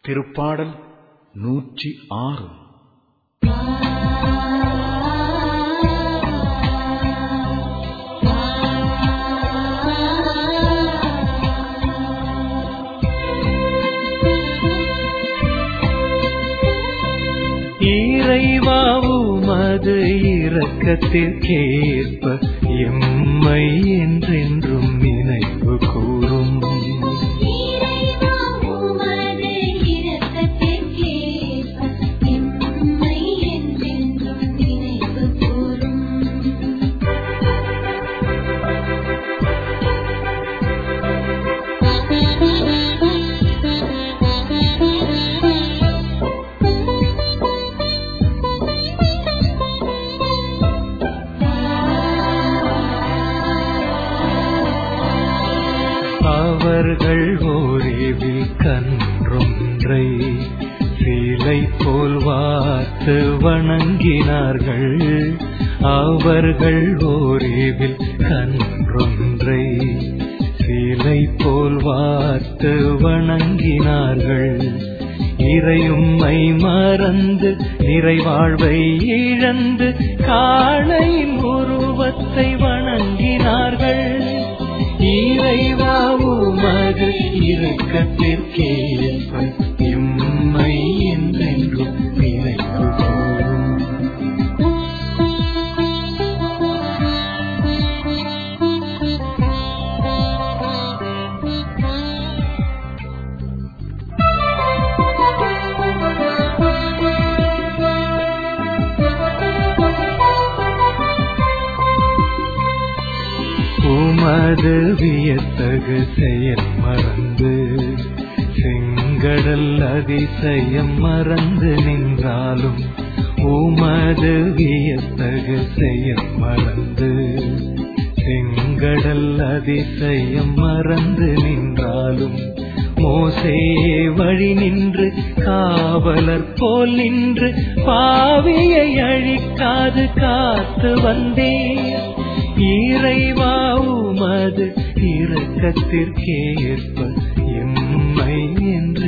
திருப்பாடல் நூற்றி ஆறு இறைவாவுமது இரக்கத்திற்கேற்ப எம்மை என்றென்றும் நினைவு கூறும் இறைவா உமது இரக்கத்திற்கேற்ப எம்மை என்றென்றும் நினைவு கூரும் அவர்கள் ஓரிவில் கன்றொன்றை சீலை போல் வார்த்து வணங்கினார்கள் அவர்கள் ஓரிவில் கன்றொன்றை சீலை போல் வார்த்து வணங்கினார்கள் இறையும்மை மறந்து நிறைவாழ்வை இழந்து காளையின் உருவத்தை வணங்கினார்கள் இறைவா உமது இரக்கத்திற்கேற்ப எம்மை என்றென்றும் நினைவு கூரும் உமது வியத்தகு செயல் மறந்து செங்கடல் அதிசயம் மறந்து நின்றாலும் உமது வியத்தகு செயல் மறந்து செங்கடல் அதிசயம் மறந்து நின்றாலும் மோசேயே வழி நின்று காவலர் போல் நின்று பாவியை அழிக்காது காத்து வந்தேன் இறைவா உமது இரக்கத்திற்கேற்ப எம்மை என்று